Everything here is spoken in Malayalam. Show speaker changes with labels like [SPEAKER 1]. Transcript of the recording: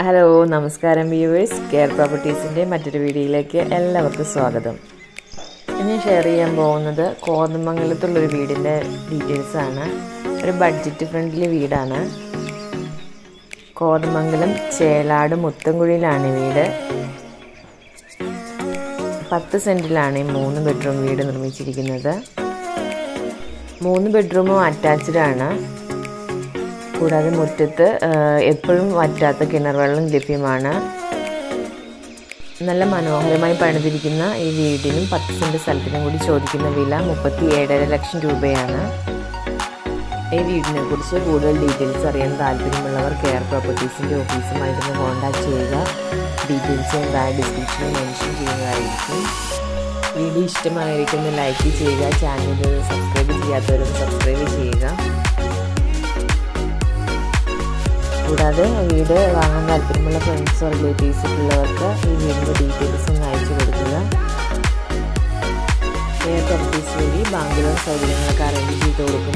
[SPEAKER 1] ഹലോ നമസ്കാരം വ്യൂവേഴ്സ് കെയർ പ്രോപ്പർട്ടീസിൻ്റെ മറ്റൊരു വീഡിയോയിലേക്ക് എല്ലാവർക്കും സ്വാഗതം ഇന്ന് ഷെയർ ചെയ്യാൻ പോകുന്നത് കോതമംഗലത്തുള്ളൊരു വീടിൻ്റെ ഡീറ്റെയിൽസാണ് ഒരു ബഡ്ജറ്റ് ഫ്രണ്ട്ലി വീടാണ് കോതമംഗലം ചേലാട് മുത്തൻകുഴിയിലാണ് ഈ വീട് പത്ത് സെൻറ്റിലാണ് ഈ മൂന്ന് ബെഡ്റൂം വീട് നിർമ്മിച്ചിരിക്കുന്നത് മൂന്ന് ബെഡ്റൂമും അറ്റാച്ച്ഡ് ആണ് കൂടാതെ മുറ്റത്ത് എപ്പോഴും വറ്റാത്ത കിണർ വെള്ളം ലഭ്യമാണ് നല്ല മനോഹരമായി പണിതിരിക്കുന്ന ഈ വീടിനും പത്ത് സെൻറ്റ് സ്ഥലത്തിനും കൂടി ചോദിക്കുന്ന വില മുപ്പത്തി ഏഴര ലക്ഷം രൂപയാണ് ഈ വീടിനെ കുറിച്ച് കൂടുതൽ ഡീറ്റെയിൽസ് അറിയാൻ താല്പര്യമുള്ളവർ കെയർ പ്രോപ്പർട്ടീസിൻ്റെ ഓഫീസുമായിട്ടൊന്ന് കോൺടാക്ട് ചെയ്യുക ഡീറ്റെയിൽസ് ഞാൻ താഴെ ഡിസ്ക്രിപ്ഷനിൽ മെൻഷൻ ചെയ്യുന്നതായിരിക്കും വീഡിയോ ഇഷ്ടമായിരിക്കുന്ന ലൈക്ക് ചെയ്യുക ചാനൽ സബ്സ്ക്രൈബ് ചെയ്യാത്തവരും സബ്സ്ക്രൈബ് ചെയ്യുക കൂടാതെ വീട് വാങ്ങാൻ താല്പര്യമുള്ള ഫ്രണ്ട്സോ റിലേറ്റീവ്സ് ഉള്ളവർക്ക് ഈ വീടിൻ്റെ ഡീറ്റെയിൽസ് ഒന്ന് അയച്ചു കൊടുക്കുക എയർ പ്രോപ്പർട്ടീസ് വഴി ബാങ്ക് ലോൺ സൗകര്യങ്ങളൊക്കെ അറേഞ്ച് ചെയ്ത് കൊടുക്കുന്ന